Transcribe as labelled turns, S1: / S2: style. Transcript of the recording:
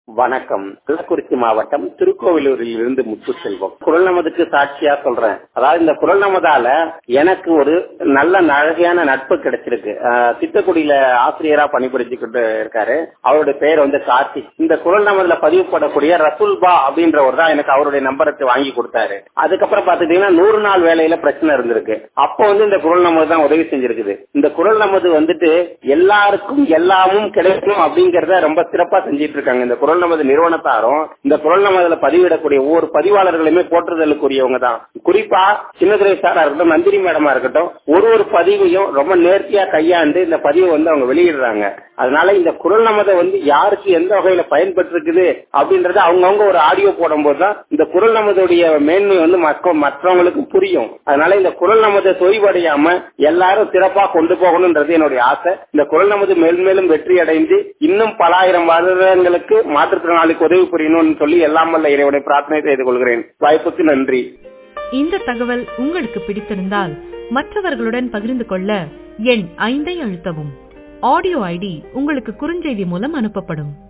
S1: வணக்கம் கள்ளக்குறிச்சி மாவட்டம் திருக்கோவிலூரில் இருந்து முத்து செல்வம் குரல் நமதுக்கு சாட்சியா சொல்றேன் அதாவது இந்த குரல் நமதால எனக்கு ஒரு நல்ல அழகையான நட்பு கிடைச்சிருக்கு அஹ், திட்டக்குடியில ஆசிரியரா பணிபுரிஞ்சுக்கிட்டு இருக்காரு அவருடைய பெயர் வந்து கார்த்திக் இந்த குரல் நமதுல பதிவு போடக்கூடிய ரசூல்பா அப்படின்றவர் தான் எனக்கு அவருடைய நம்பருக்கு வாங்கி கொடுத்தாரு அதுக்கப்புறம் பாத்துட்டீங்கன்னா நூறு நாள் வேலையில பிரச்சனை இருந்திருக்கு அப்போ வந்து இந்த குரல் நமது தான் உதவி செஞ்சிருக்குது இந்த குரல் நமது வந்துட்டு எல்லாருக்கும் எல்லாமும் கிடைக்கும் அப்படிங்கறத ரொம்ப சிறப்பா செஞ்சிட்டு இருக்காங்க இந்த குரல் நமது நிறுவனத்தாரும் இந்த குரல் நமதுல பதிவிடக்கூடிய ஒவ்வொரு பதிவாளர்களுமே போற்றுதலுக்குரியவங்க தான் குறிப்பா சின்னதுரை சாரா இருக்கட்டும் நந்தினி மேடமா இருக்கட்டும் ஒரு ஒரு பதிவையும் ரொம்ப நேர்த்தியா கையாண்டு இந்த பதிவை வந்து அவங்க வெளியிடுறாங்க அதனால இந்த குரல் நமதை வந்து யாருக்கு எந்த வகையில பயன்பட்டு இருக்குது அப்படின்றத அவங்கவுங்க ஒரு ஆடியோ போடும்போது தான் இந்த குரல் நமதுடைய மேன்மை வந்து மக்க- மற்றவங்களுக்கு புரியும் அதனால இந்த குரல் நமதை தொய்வடையாம எல்லாரும் சிறப்பா கொண்டு போகணும்ன்றது என்னுடைய ஆசை இந்த குரல் நமது மேல்மேலும் வெற்றி அடைந்து இன்னும் பல ஆயிரம் வருடங்களுக்கு மாற்றுத்திறனாளிக்கு உதவி புரியணும்னு சொல்லி எல்லாம் வல்ல இறைவனை பிரார்த்தனை செய்து கொள்கிறேன் வாய்ப்புக்கு நன்றி
S2: இந்த தகவல் உங்களுக்கு பிடித்திருந்தால் மற்றவர்களுடன் பகிர்ந்து கொள்ள எண் ஐந்தை அழுத்தவும் ஆடியோ ஐடி உங்களுக்கு குறுஞ்செய்தி மூலம் அனுப்பப்படும்